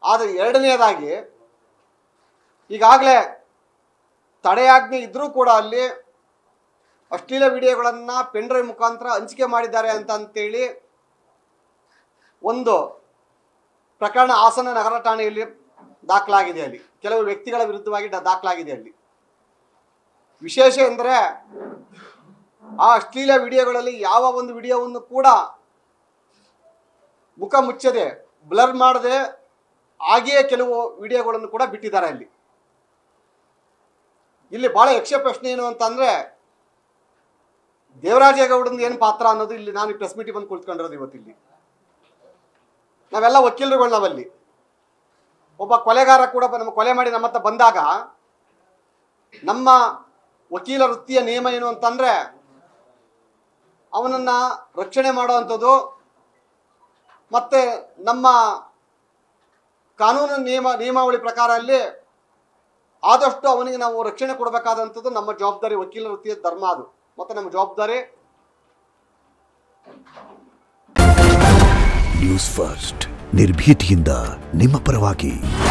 ಆದರೆ ಎರಡನೆಯದಾಗಿ ಈಗಾಗಲೇ ತಡೆಯಾಜ್ಞೆ ಇದ್ರೂ ಕೂಡ ಅಲ್ಲಿ ಅಶ್ಲೀಲ ವಿಡಿಯೋಗಳನ್ನು ಪೆನ್ಡ್ರೈವ್ ಮುಖಾಂತರ ಹಂಚಿಕೆ ಮಾಡಿದ್ದಾರೆ ಅಂತ ಅಂತೇಳಿ ಒಂದು ಪ್ರಕರಣ ಹಾಸನ ನಗರ ಠಾಣೆಯಲ್ಲಿ ದಾಖಲಾಗಿದೆ ಅಲ್ಲಿ ಕೆಲವು ವ್ಯಕ್ತಿಗಳ ವಿರುದ್ಧವಾಗಿ ದ- ದಾಖಲಾಗಿದೆ ಅಲ್ಲಿ ವಿಶೇಷ ಎಂದರೆ ಆ ಅಶ್ಲೀಲ ವಿಡಿಯೋಗಳಲ್ಲಿ ಯಾವ ಒಂದು ವಿಡಿಯೋವನ್ನು ಕೂಡ ಮುಖ ಮುಚ್ಚದೆ ಬ್ಲರ್ ಮಾಡದೆ ಹಾಗೆಯೇ ಕೆಲವು ವಿಡಿಯೋಗಳನ್ನು ಕೂಡ ಬಿಟ್ಟಿದ್ದಾರೆ ಅಲ್ಲಿ ಇಲ್ಲಿ ಬಹಳ ಯಕ್ಷ ಪ್ರಶ್ನೆ ಏನು ಅಂತಂದ್ರೆ ದೇವರಾಜೇಗೌಡಂದು ಏನು ಪಾತ್ರ ಅನ್ನೋದು ಇಲ್ಲಿ ನಾನು ಪ್ರೆಸ್ ಮೀಟಿಗೆ ಬಂದು ಕುಳಿತುಕೊಂಡಿರೋದು ಇವತ್ತಿಲ್ಲಿ ನಾವೆಲ್ಲ ವಕೀಲರುಗಳು ನಾವಲ್ಲಿ ಒಬ್ಬ ಕೊಲೆಗಾರ ಕೂಡ ಬ- ನಮ್ಮ ಕೊಲೆ ಮಾಡಿ ನಮ್ಮ ಹತ್ರ ಬಂದಾಗ ನಮ್ಮ ವಕೀಲ ವೃತ್ತಿಯ ನಿಯಮ ಏನು ಅಂತಂದ್ರೆ ಅವನನ್ನ ರಕ್ಷಣೆ ಮಾಡುವಂಥದ್ದು ಮತ್ತೆ ನಮ್ಮ ಕಾನೂನು ನಿಯಮ ನಿಯಮಾವಳಿ ಪ್ರಕಾರ ಅಲ್ಲಿ ಆದಷ್ಟು ಅವನಿಗೆ ನಾವು ರಕ್ಷಣೆ ಕೊಡಬೇಕಾದಂಥದ್ದು ನಮ್ಮ ಜವಾಬ್ದಾರಿ ವಕೀಲ ವೃತ್ತಿಯ ಧರ್ಮ ಅದು ಮತ್ತೆ ನಮ್ಮ ಜವಾಬ್ದಾರಿ ನ್ಯೂಸ್ ಫಸ್ಟ್ ನಿರ್ಭೀತಿಯಿಂದ ನಿಮ್ಮ ಪರವಾಗಿ